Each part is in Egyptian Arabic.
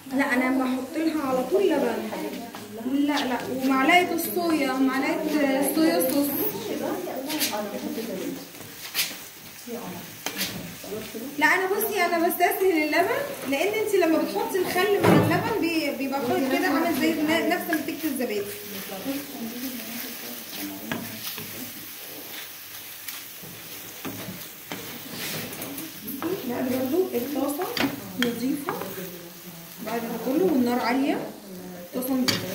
لا انا بحط لها على طول لبن لا لا ومعلقه الصويا معلقه صويا صوص لا انا بصي انا بستسهل اللبن لان انت لما بتحطي الخل مع اللبن بي- بيبقى خلط كده عامل زي ن- نفس نتيجه الزبادي لا دي برضو الطاسه نظيفه بعد ده كله والنار عاليه طاسه نظيفه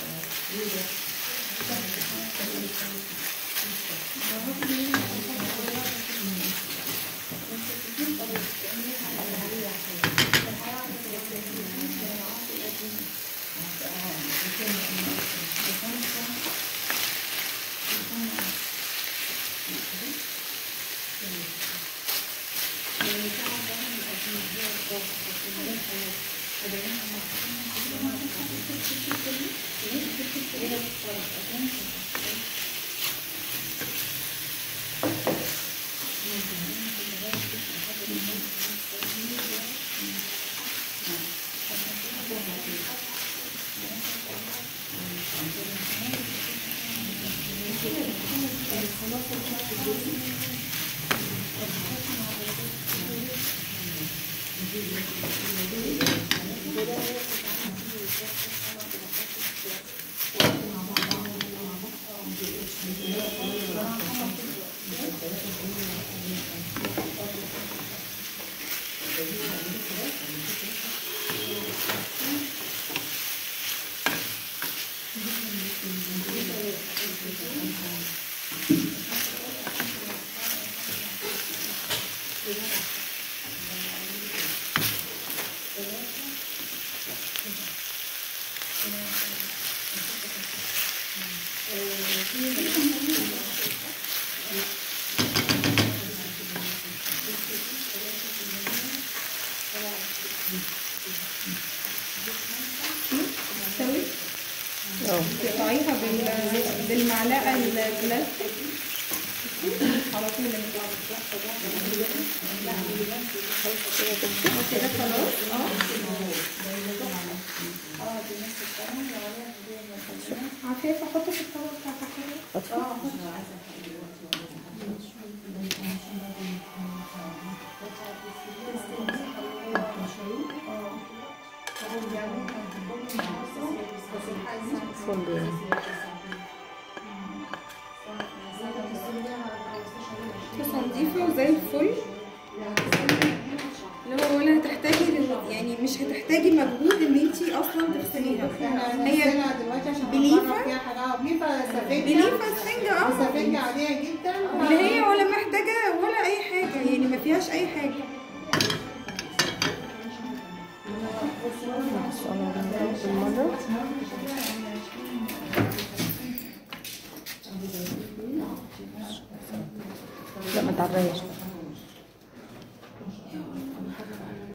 تستوي اه تقطعيها بال... بالمعلقه البلاستيك على طول كده خلاص اه عفيفه حطي في الطبق بتاعتك فندق طاسه نظيفه وزي الفل اللي هو ولا هتحتاجي لل- يعني مش هتحتاجي مجهود ان انت اصلا تغسليها هي هي دلوقتي عشان بليفة؟ نعرف فيها حاجه بليفه سفنجه بليفه سفنجه اه سفنجه عاديه جدا اللي هي ولا محتاجه ولا اي حاجه يعني ما فيهاش اي حاجه بالمرة لا ما تعريش